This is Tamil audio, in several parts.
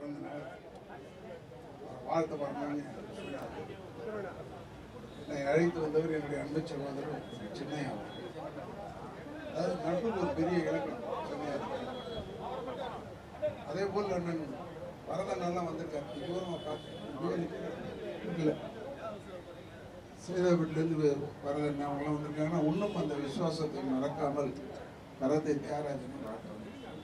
பிறந்த நாள் வாழ்த்து வரணும்னு சொன்னார் என்னை அழைத்து வந்தவர் என்னுடைய அன்பு சகோதரர் சின்னையா அதாவது நட்புக்கு ஒரு பெரிய இலக்கணம் சின்னையா அதே போல் அண்ணன் வரத நல்லா வந்திருக்காரு தூரமாக பார்த்து இல்லை சீதாபேட்டிலேருந்து வரதன் அவங்களாம் வந்திருக்காங்கன்னா இன்னும் அந்த விசுவாசத்தை மறக்காமல் கராத்தே தியாகராஜன் பார்க்க வந்திருக்காங்க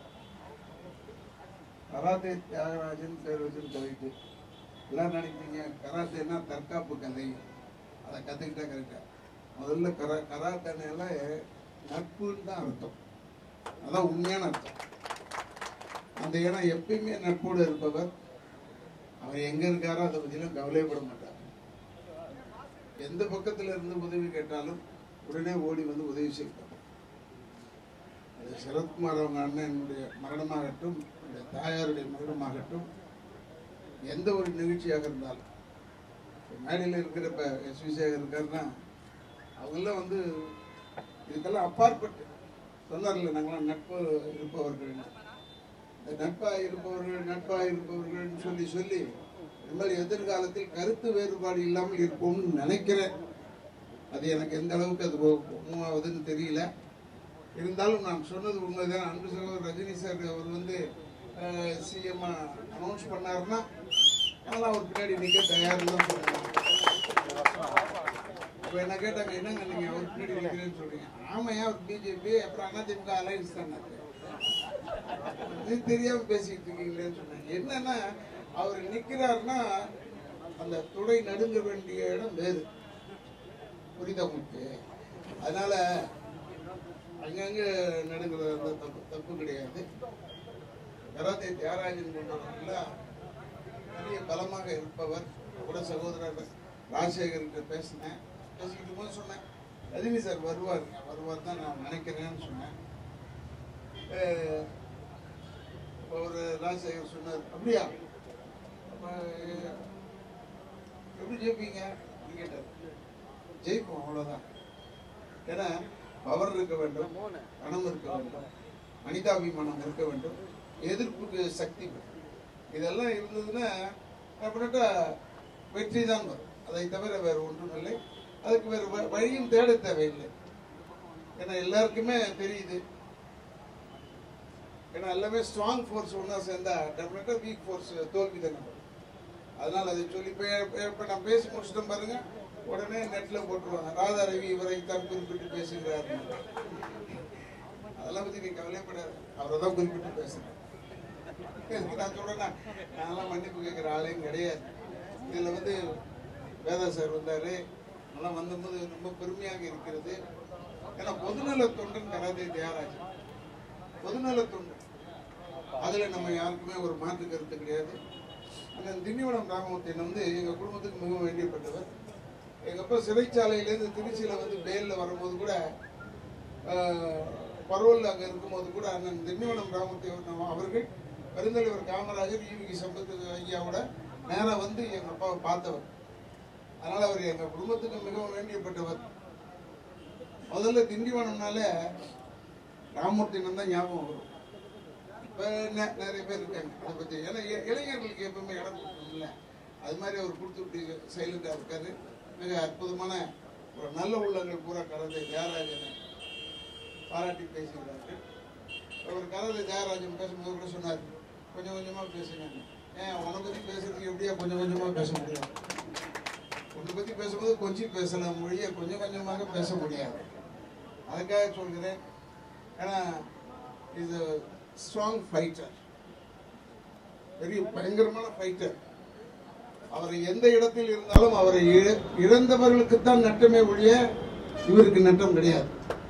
கராத்தே தியாகராஜன் பேர் வச்சு சொல்லிட்டு எல்லாம் நினைக்கிறீங்க கராத்தேன்னா தற்காப்பு கலை அதை கற்றுக்கிட்டா கரெக்டாக முதல்ல கரா கராத்தேனால நட்புன்னு தான் அர்த்தம் அதான் உண்மையான அர்த்தம் அந்த இடம் எப்பயுமே நட்போடு இருப்பவர் அவர் எங்க இருக்காரோ அதை பற்றிலாம் கவலைப்பட மாட்டார் எந்த பக்கத்துல இருந்து உதவி கேட்டாலும் உடனே ஓடி வந்து உதவி செய்வார் அது சரத்குமார் அவங்க அண்ணனுடைய மரணமாகட்டும் என்னுடைய தாயாருடைய மரணமாகட்டும் எந்த ஒரு நிகழ்ச்சியாக இருந்தாலும் இப்ப மேடையில் இருக்கிற இப்போ எஸ் வி சேகர் இருக்காருன்னா அவங்கெல்லாம் வந்து இதுக்கெல்லாம் அப்பாற்பட்டு சொன்னார்ல நாங்களாம் நட்பு இருப்பவர்கள் இந்த நட்பாக இருப்பவர்கள் நட்பாக இருப்பவர்கள்னு சொல்லி சொல்லி இந்த மாதிரி எதிர்காலத்தில் கருத்து வேறுபாடு இல்லாமல் இருப்போம்னு நினைக்கிறேன் அது எனக்கு எந்த அளவுக்கு அது மூவாவதுன்னு தெரியல இருந்தாலும் நான் சொன்னது உண்மைதான் அன்பு சகோதரர் ரஜினி சார் அவர் வந்து சிஎம் அனௌன்ஸ் பண்ணாருன்னா அதெல்லாம் அவர் பின்னாடி நிற்க தயார்னு தான் சொல்லுவேன் இப்போ என்ன கேட்டாங்க என்னங்க நீங்க அவர் பின்னாடி நிற்கிறேன்னு சொல்றீங்க ஆமாம் அவர் பிஜேபி அப்புறம் அதிமுக அலைன்ஸ் தானே இது தெரியாம பேசிட்டு இருக்கீங்களேன்னு சொன்னாங்க என்னன்னா அவர் நிக்கிறாருன்னா அந்த துடை நடுங்க வேண்டிய இடம் வேறு புரியுதா உங்களுக்கு அதனால அங்கங்க நடுங்கிறது அந்த தப்பு தப்பு கிடையாது கராத்தே தியாகராஜன் கொண்டவர்கள பெரிய பலமாக இருப்பவர் கூட சகோதரர் ராஜசேகர்கிட்ட பேசினேன் பேசிக்கிட்டு போது சொன்னேன் ரஜினி சார் வருவார் வருவார் தான் நான் நினைக்கிறேன்னு சொன்னேன் அஹ் ஒரு ராஜசேகர் சொன்னார் அப்படியா அப்ப, எப்படி ஜெயிப்பீங்க அப்படின்னு கேட்டார் ஜெயிப்போம் அவ்வளோதான் ஏன்னா பவர் இருக்க வேண்டும் பணம் இருக்க வேண்டும் மனிதாபிமானம் இருக்க வேண்டும் எதிர்ப்புக்கு சக்தி வேணும். இதெல்லாம் இருந்ததுன்னா அப்படின்ட்டா வெற்றி தான் வரும் அதை தவிர வேறு ஒன்றும் இல்லை அதுக்கு வேறு வ- வழியும் தேட தேவையில்லை ஏன்னா எல்லாருக்குமே தெரியுது ஏன்னா எல்லாமே ஸ்ட்ராங் ஃபோர்ஸ் ஒன்றா சேர்ந்தா டெஃபினட்டாக வீக் ஃபோர்ஸ் தோல்வி தானே வரும். அதனால அதை சொல்லி இப்போ இப்போ நான் பேசி முடிச்சிட்டோம் பாருங்க உடனே நெட்டில் போட்டுருவாங்க ராதா ரவி இவரை தான் குறிப்பிட்டு பேசுகிறார் அதெல்லாம் பற்றி நீ கவலைப்படாது அவரை தான் குறிப்பிட்டு பேசுகிறேன் எதுக்கு நான் சொல்றேன்னா நான்லாம் மன்னிப்பு கேட்குற ஆளையும் கிடையாது இதில் வந்து வேதா சார் வந்தார் அதெல்லாம் வந்தபோது ரொம்ப பெருமையாக இருக்கிறது ஏன்னா பொதுநல தொண்டன் கராதே தியாகராஜ் பொதுநல தொண்டு அதில் நம்ம யாருக்குமே ஒரு மாற்று கருத்து கிடையாது அந்த திண்டிவனம் ராமமூர்த்தியன் வந்து எங்கள் குடும்பத்துக்கு மிகவும் வேண்டியப்பட்டவர் எங்கள் அப்பா சிறைச்சாலையிலேருந்து திருச்சியில் வந்து பேலில் வரும்போது கூட பரோல் அங்கே இருக்கும்போது கூட அண்ணன் திண்டிவனம் ராமமூர்த்தி அவர் அவர்கள் பெருந்தலைவர் காமராஜர் ஈவிகி சம்பத்து ஐயாவோட நேரா வந்து எங்கள் அப்பாவை பார்த்தவர் அதனால் அவர் எங்கள் குடும்பத்துக்கு மிகவும் வேண்டியப்பட்டவர் முதல்ல திண்டிவனம்னால ராமமூர்த்தினம் தான் ஞாபகம் வரும் இப்போ நிறைய பேர் இருக்காங்க அதை பற்றி ஏன்னா இ- இளைஞர்களுக்கு எப்பவுமே இடம் கொடுக்கணும்ல அது மாதிரி அவர் கொடுத்துட்டு சைலண்டாக இருக்காரு மிக அற்புதமான ஒரு நல்ல உள்ளங்கள் பூரா கலந்து தியாகராஜனை பாராட்டி பேசுகிறார்கள் அவர் கலந்து தியாகராஜன் பேசும்போது கூட சொன்னார் கொஞ்சம் கொஞ்சமாக பேசுங்க ஏன் உன்னை பற்றி பேசுறதுக்கு எப்படியா கொஞ்சம் கொஞ்சமாக பேச முடியும் உன்னை பற்றி பேசும்போது கொஞ்சம் பேசலாம் மொழியை கொஞ்சம் கொஞ்சமாக பேச முடியாது அதுக்காக சொல்கிறேன் ஏன்னா இஸ் ஸ்ட்ராங் ஃபைட்டர் பெரிய பயங்கரமான ஃபைட்டர் அவர் எந்த இடத்தில் இருந்தாலும் அவரை இழ- இழந்தவர்களுக்குத்தான் நட்டமே ஒழிய இவருக்கு நட்டம் கிடையாது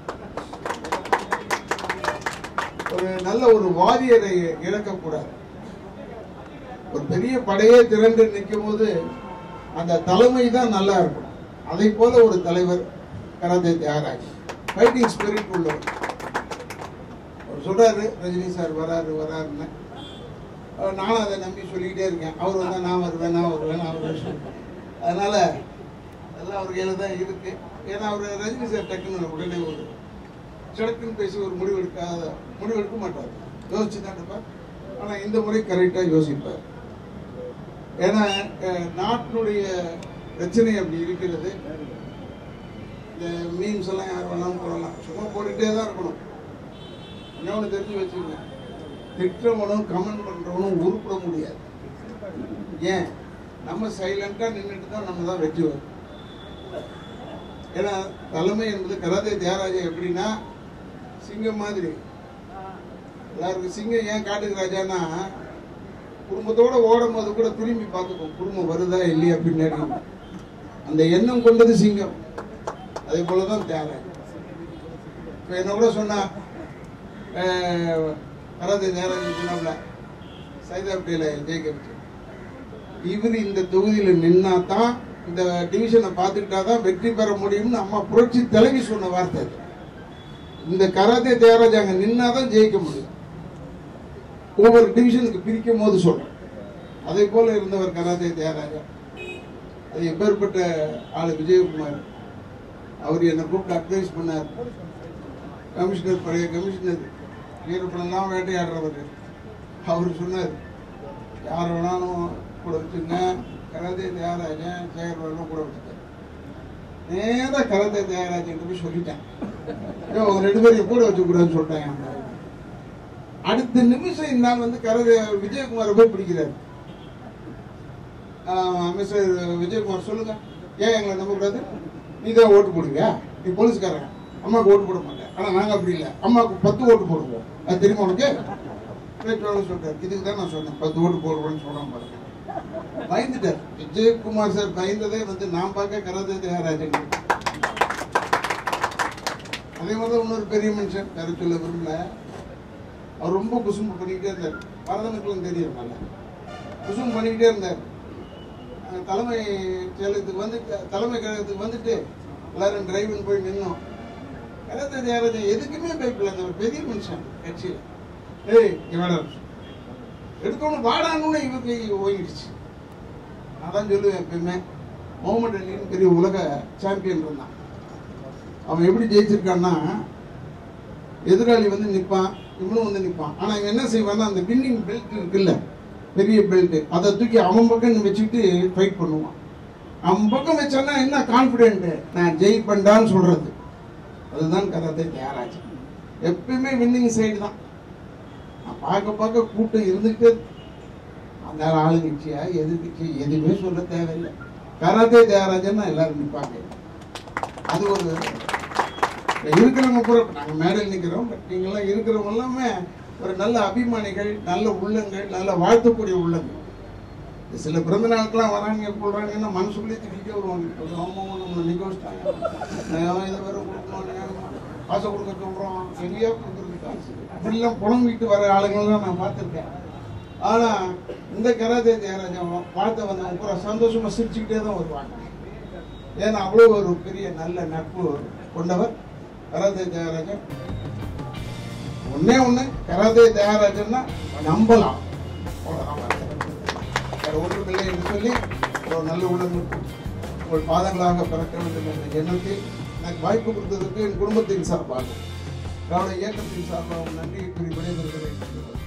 ஒரு நல்ல ஒரு வாரியரை இழக்கக்கூடாது ஒரு பெரிய படையே திரண்டு நிற்கும் போது அந்த தலைமை தான் நல்லா இருக்கும் அதை போல ஒரு தலைவர் கராத்தே தியாகராஜ் ஃபைட்டிங் ஸ்பிரிட் உள்ளவர் அவர் சொல்றாரு ரஜினி சார் வராரு வராருன்னு அஹ் நானும் அதை நம்பி சொல்லிக்கிட்டே இருக்கேன் அவர் வந்தா நான் வருவேன் நான் வருவேன் நான் வருவேன் அதனால எல்லாம் அவர் கையில தான் இருக்கு ஏன்னா அவர் ரஜினி சார் டக்குன்னு உடனே ஒரு சடக்குன்னு பேசி ஒரு முடிவு எடுக்காத முடிவு எடுக்க மாட்டார் யோசிச்சு தான் இருப்பார் ஆனா இந்த முறை கரெக்டா யோசிப்பார் ஏன்னா அஹ், நாட்டினுடைய பிரச்சனை அப்படி இருக்கிறது இந்த மீம்ஸ் எல்லாம் யார் வேணாலும் போடலாம் சும்மா போட்டுட்டே தான் இருக்கணும் இன்னொன்று தெரிஞ்சு வச்சுக்கோங்க திட்டவனும் கமெண்ட் பண்றவனும் உருப்பிட முடியாது ஏன் நம்ம சைலண்டா நின்றுட்டு தான் நம்ம தான் வெற்றி வரும் ஏன்னா தலைமை என்பது கராத்தே தியாகராஜா எப்படின்னா சிங்கம் மாதிரி எல்லாருக்கும் சிங்கம் ஏன் காட்டுக்கு ராஜான்னா குடும்பத்தோட ஓடும் போது கூட திரும்பி பார்த்துக்கும் குடும்பம் வருதா இல்லையா பின்னாடி அந்த எண்ணம் கொண்டது சிங்கம் அதே போலதான் தியாகராஜா இப்போ என்ன கூட சொன்னா கராத்தே தியாகராஜன் சொன்னாப்ல சைதாப்பேட்டையில ஜெயிக்க வச்சு இவர் இந்த தொகுதியில நின்னா தான் இந்த டிவிஷனை பார்த்துக்கிட்டா தான் வெற்றி பெற முடியும்னு அம்மா புரட்சி தலைவி சொன்ன வார்த்தை அது. இந்த கராத்தே தியாகராஜ் அங்க நின்னா தான் ஜெயிக்க முடியும் ஒவ்வொரு டிவிஷனுக்கு பிரிக்கும் போது சொல்றேன் அதே போல இருந்தவர் கராத்தே தியாகராஜா அது எப்பேற்பட்ட ஆளு விஜயகுமார் அவர் என்னை கூப்பிட்டு அட்வைஸ் பண்ணார் கமிஷனர் பழைய கமிஷனர் வீரப்பனெல்லாம் வேட்டையாடுறவர் அவர் சொன்னார் யார் வேணாலும் கூட வச்சுங்க கராத்தே தியாகராஜன் சேகர் வேணும் கூட வச்சுக்க நேராக கராத்தே தியாகராஜன் போய் சொல்லிட்டேன் ஏன் உங்க ரெண்டு பேரையும் கூட வச்சுக்கூடாதுன்னு சொல்லிட்டாங்க அடுத்த நிமிஷம் இந்த ஆள் வந்து கராத்தே விஜயகுமாரை போய் பிடிக்கிறாரு ஆஹ் மிஸ்டர் விஜயகுமார் சொல்லுங்க ஏன் எங்களை நம்பக்கூடாது நீ தான் ஓட்டு போடுவியா நீ போலீஸ்காரன் அம்மாவுக்கு ஓட்டு போட மாட்டேன் ஆனா நாங்க அப்படி இல்லை அம்மாவுக்கு பத்து ஓட்டு போடுவோம் அது தெரியுமா உனக்கு பேச்சுவாங்க சொல்றாரு இதுக்கு தான் நான் சொன்னேன் பத்து ஓட்டு போடுவேன்னு சொன்னான் பாருங்க பயந்துட்டார் விஜயகுமார் சார் பயந்ததே வந்து நான் பார்க்க கராத்தே தியாகராஜன் அதே மாதிரி தான் இன்னொரு பெரிய மனுஷன் பேர சொல்ல விரும்பல அவர் ரொம்ப குசும்பு பண்ணிக்கிட்டே இருந்தார் பரதனுக்குலாம் தெரியும் நல்லா குசும்பு பண்ணிக்கிட்டே இருந்தார் அஹ் தலைமை செயலகத்துக்கு வந்து தலைமை கழகத்துக்கு வந்துட்டு எல்லாரும் டிரைவன் போய் நின்னோம் கராத்தே தியாகராஜன் எதுக்குமே பயப்படல அந்த ஒரு பெரிய மனுஷன் கட்சியில் ஏய் இவன் எடுத்தோன்னு வாடான்னு இவருக்கு ஓங்கிடுச்சு நான் தான் சொல்லுவேன் எப்பயுமே முகமது அலின்னு பெரிய உலக சாம்பியன் இருந்தான் அவன் எப்படி ஜெயிச்சிருக்கான்னா எதிராளி வந்து நிற்பான் இவனும் வந்து நிற்பான் ஆனால் இவன் என்ன செய்வான்னா அந்த வின்னிங் பெல்ட் இருக்குல்ல பெரிய பெல்ட் அதை தூக்கி அவன் பக்கம் வச்சுக்கிட்டு ஃபைட் பண்ணுவான் அவன் பக்கம் வச்சான்னா என்ன கான்ஃபிடென்ட் நான் ஜெயிப்பேன்டான்னு சொல்றது அதுதான் கராத்தே தியாகராஜ் எப்பயுமே வின்னிங் சைடு தான் நான் பார்க்க பார்க்க கூட்டம் இருந்துகிட்டே இருக்கு. அந்த ஆளுங்கட்சியா எதிர்கட்சி எதுவுமே சொல்ல தேவையில்லை கராத்தே தியாகராஜன் எல்லாரும் நிற்பாங்க அது ஒரு இருக்கிறவங்க பூரா இப்ப நாங்க மேடையில் நிக்கிறோம் பட் நீங்கெல்லாம் இருக்கிறவங்க எல்லாமே ஒரு நல்ல அபிமானிகள் நல்ல உள்ளங்கள் நல்ல வாழ்த்தக்கூடிய உள்ளங்கள் இந்த சில பிறந்த நாளுக்கெல்லாம் வராங்க போடுறாங்கன்னா மனசுக்குள்ளே திட்டிகிட்டே வருவாங்க இப்போ ஆமா நம்ம நிக்க வச்சிட்டாங்க நான் இதை வேற கொடுக்கணும் காசை கொடுக்க சொல்றோம் எங்கேயோ கொடுக்குறது காசு அப்படிலாம் புலம்பிட்டு வர ஆளுங்கள்லாம் நான் பார்த்துருக்கேன் ஆனா இந்த கராத்தே தியாகராஜன் வாழ்த்த வந்தவங்க பூரா சந்தோஷமா சிரிச்சுக்கிட்டே தான் வருவாங்க ஏன்னா அவ்வளோ ஒரு பெரிய நல்ல நட்பு கொண்டவர் கராத்தே தியாகராஜன் ஒண்ணே ஒண்ணு கராத்தே தியாகராஜன்னா நம்பலாம் அவ்வளவுதான் வார்த்தை. வேற ஒன்றுமில்லை என்று சொல்லி ஒரு நல்ல உள்ளம் உங்கள் பாதங்களாக பிறக்க வேண்டும் என்ற எண்ணத்தில் எனக்கு வாய்ப்பு கொடுத்ததற்கு என் குடும்பத்தின் சார்பாக திராவிட இயக்கத்தின் சார்பாக நன்றி கூறி விடைபெறுகிறேன்